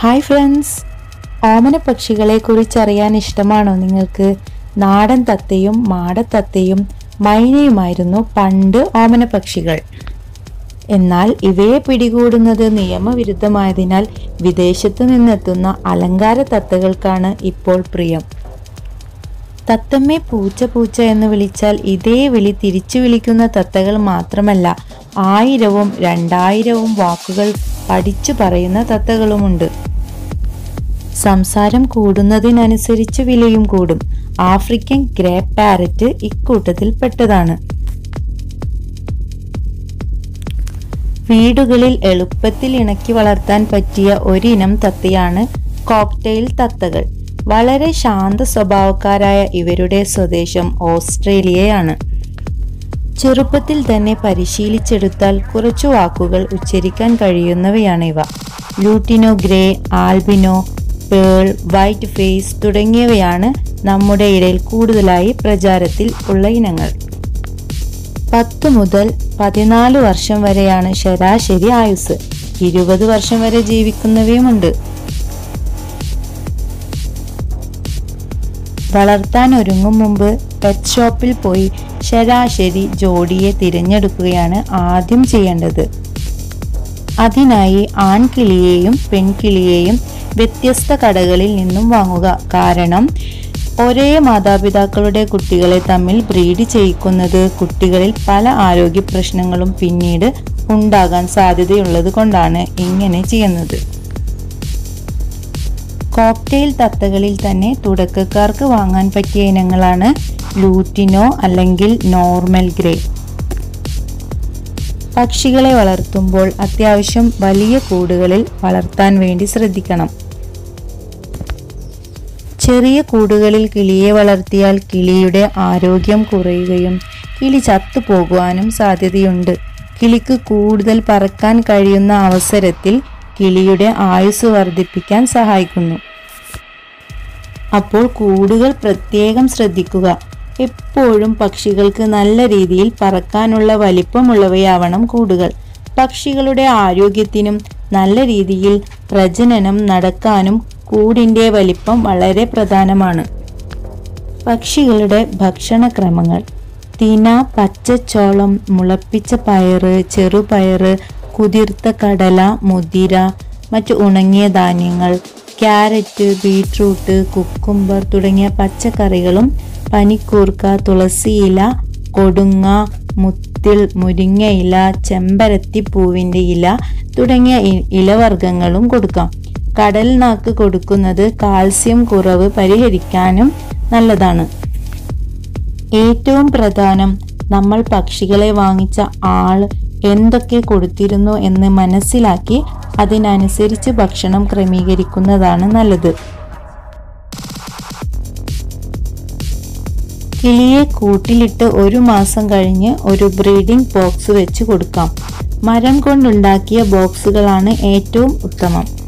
hi friends ഓമന പക്ഷികളെ കുറിച്ചറിയാൻ ഇഷ്ടമാണോ നിങ്ങൾക്ക് നാടൻ തത്തയും മാടത്തത്തയും മൈനയുമായിരുന്നു പണ്ട് ഓമന പക്ഷികൾ എന്നാൽ ഇവയെ പിടികൂടുന്നത് നിയമവിരുദ്ധമായതിനാൽ വിദേശത്തു നിന്നെത്തുന്ന അലങ്കാര തത്തകൾക്കാണ് ഇപ്പോൾ പ്രിയം തത്തമ്മേ പൂച്ച പൂച്ച എന്ന് വിളിച്ചാൽ ഇതേ വിളി തിരിച്ചു വിളിക്കുന്ന തത്തകൾ മാത്രമല്ല ആയിരവും രണ്ടായിരവും വാക്കുകൾ പഠിച്ചു പറയുന്ന തത്തകളുമുണ്ട് സംസാരം കൂടുന്നതിനനുസരിച്ച് വിലയും കൂടും ആഫ്രിക്കൻ ഗ്രേ പാരറ്റ് ഇക്കൂട്ടത്തിൽ പെട്ടതാണ് വീടുകളിൽ എളുപ്പത്തിൽ ഇണക്കി വളർത്താൻ പറ്റിയ ഒരിനം തത്തയാണ് കോക്ടെയിൽ തത്തകൾ വളരെ ശാന്ത സ്വഭാവക്കാരായ ഇവരുടെ സ്വദേശം ഓസ്ട്രേലിയയാണ് ചെറുപ്പത്തിൽ തന്നെ പരിശീലിച്ചെടുത്താൽ കുറച്ചു വാക്കുകൾ ഉച്ചരിക്കാൻ കഴിയുന്നവയാണ് ഇവ lutino grey albino pearl white face തുടങ്ങിയവയാണ് നമ്മുടെ ഇടയിൽ കൂടുതലായി പ്രചാരത്തിൽ ഉള്ള ഇനങ്ങൾ പത്ത് മുതൽ പതിനാല് വർഷം വരെയാണ് ശരാശരി ആയുസ് ഇരുപത് വർഷം വരെ ജീവിക്കുന്നവയുമുണ്ട് വളർത്താൻ ഒരുങ്ങും മുമ്പ് പെറ്റ് ഷോപ്പിൽ പോയി ശരാശരി ജോഡിയെ തിരഞ്ഞെടുക്കുകയാണ് ആദ്യം ചെയ്യേണ്ടത് അതിനായി ആൺകിളിയെയും പെൺകിളിയെയും വ്യത്യസ്ത കടകളിൽ നിന്നും വാങ്ങുക കാരണം ഒരേ മാതാപിതാക്കളുടെ കുട്ടികളെ തമ്മിൽ ബ്രീഡ് ചെയ്യിക്കുന്നത് കുട്ടികളിൽ പല ആരോഗ്യ പ്രശ്നങ്ങളും പിന്നീട് ഉണ്ടാകാൻ സാധ്യതയുള്ളത് കൊണ്ടാണ് ഇങ്ങനെ ചെയ്യുന്നത് കോക്ടെയിൽ തത്തകളിൽ തന്നെ തുടക്കക്കാർക്ക് വാങ്ങാൻ പറ്റിയ ഇനങ്ങളാണ് ലൂറ്റിനോ അല്ലെങ്കിൽ നോർമൽ ഗ്രേ പക്ഷികളെ വളർത്തുമ്പോൾ അത്യാവശ്യം വലിയ കൂടുകളിൽ വളർത്താൻ വേണ്ടി ശ്രദ്ധിക്കണം ചെറിയ കൂടുകളിൽ കിളിയെ വളർത്തിയാൽ കിളിയുടെ ആരോഗ്യം കുറയുകയും കിളി ചത്തുപോകുവാനും സാധ്യതയുണ്ട് കിളിക്ക് കൂടുതൽ പറക്കാൻ കഴിയുന്ന അവസരത്തിൽ കിളിയുടെ ആയുസ് വർദ്ധിപ്പിക്കാൻ സഹായിക്കുന്നു അപ്പോൾ കൂടുകൾ പ്രത്യേകം ശ്രദ്ധിക്കുക എപ്പോഴും പക്ഷികൾക്ക് നല്ല രീതിയിൽ പറക്കാനുള്ള വലിപ്പമുള്ളവയാവണം കൂടുകൾ പക്ഷികളുടെ ആരോഗ്യത്തിനും നല്ല രീതിയിൽ പ്രജനനം നടക്കാനും കൂടിൻ്റെ വലിപ്പം വളരെ പ്രധാനമാണ് പക്ഷികളുടെ ഭക്ഷണക്രമങ്ങൾ തിന പച്ചച്ചോളം മുളപ്പിച്ച പയറ് ചെറുപയറ് കുതിർത്ത കടല മുതിര മറ്റു ഉണങ്ങിയ ധാന്യങ്ങൾ ക്യാരറ്റ് ബീട്രൂട്ട് കുക്കുംബർ തുടങ്ങിയ പച്ചക്കറികളും പനിക്കൂർക്ക തുളസിയില കൊടുങ്ങ മുത്തിൽ മുരിങ്ങയില ചെമ്പരത്തി പൂവിൻ്റെ ഇല തുടങ്ങിയ ഇ- ഇലവർഗ്ഗങ്ങളും കൊടുക്കാം കടൽ നാക്ക് കൊടുക്കുന്നത് കാൽസ്യം കുറവ് പരിഹരിക്കാനും നല്ലതാണ് ഏറ്റവും പ്രധാനം നമ്മൾ പക്ഷികളെ വാങ്ങിച്ച ആൾ എന്തൊക്കെ കൊടുത്തിരുന്നു എന്ന് മനസ്സിലാക്കി അതിനനുസരിച്ച് ഭക്ഷണം ക്രമീകരിക്കുന്നതാണ് നല്ലത് കിളിയെ കൂട്ടിലിട്ട് ഒരു മാസം കഴിഞ്ഞ് ഒരു ബ്രീഡിംഗ് ബോക്സ് വെച്ച് കൊടുക്കാം മരം കൊണ്ടുണ്ടാക്കിയ ബോക്സുകളാണ് ഏറ്റവും ഉത്തമം